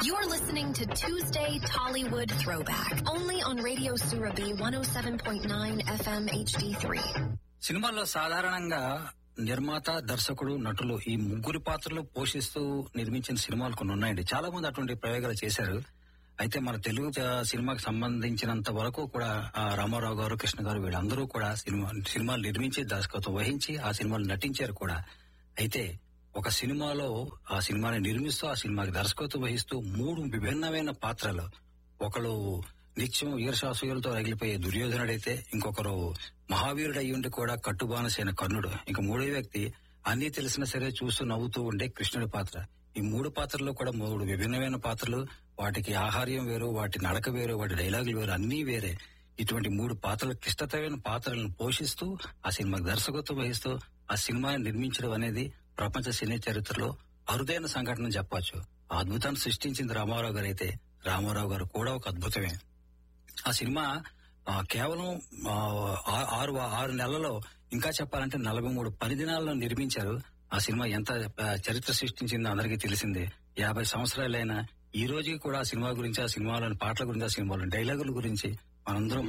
You're listening to Tuesday Tollywood Throwback, only on Radio Surabhi 107.9 FM HD3. సినిమాల్లో సాధారణంగా నిర్మాత దర్శకుడు నటులు ఈ ముగ్గురు పాత్రలు పోషిస్తూ నిర్మించిన సినిమాలు కొన్ని ఉన్నాయండి చాలా మంది అటువంటి ప్రయోగాలు చేశారు అయితే మన తెలుగు చ- సినిమాకి సంబంధించినంత వరకు కూడా ఆ రామారావు గారు కృష్ణ గారు వీళ్ళందరూ కూడా సినిమా సినిమాలు నిర్మించి దర్శకత్వం వహించి ఆ సినిమాలు నటించారు కూడా అయితే ఒక సినిమాలో ఆ సినిమాని నిర్మిస్తూ ఆ సినిమాకి దర్శకత్వం వహిస్తూ మూడు విభిన్నమైన పాత్రలు ఒకరు నిత్యం ఈర్షాసూయులతో రగిలిపోయే దుర్యోధనుడైతే ఇంకొకరు మహావీరుడు అయ్యుండి కూడా కట్టుబానసైన కర్ణుడు ఇంక మూడో వ్యక్తి అన్నీ తెలిసినా సరే చూస్తూ నవ్వుతూ ఉండే కృష్ణుడి పాత్ర ఈ మూడు పాత్రల్లో కూడా మూడు విభిన్నమైన పాత్రలు వాటికి ఆహార్యం వేరు వాటి నడక వేరు వాటి డైలాగులు వేరు అన్నీ వేరే ఇటువంటి మూడు పాత్రలు క్లిష్టతమైన పాత్రలను పోషిస్తూ ఆ సినిమాకి దర్శకత్వం వహిస్తూ ఆ సినిమాని నిర్మించడం అనేది ప్రపంచ సినీ చరిత్రలో అరుదైన సంఘటన చెప్పొచ్చు ఆ అద్భుతాన్ని సృష్టించింది రామారావు గారు అయితే రామారావు గారు కూడా ఒక అద్భుతమే ఆ సినిమా ఆ, కేవలం ఆ, ఆ- ఆరు ఆరు నెలల్లో ఇంకా చెప్పాలంటే నలభై మూడు పని దినాల్లో నిర్మించారు ఆ సినిమా ఎంత ఆ, చరిత్ర సృష్టించిందో అందరికీ తెలిసిందే యాభై సంవత్సరాలైనా ఈ రోజుకి కూడా ఆ సినిమా గురించి ఆ సినిమాలోని పాటల గురించి ఆ సినిమాలోని డైలాగుల గురించి మనందరం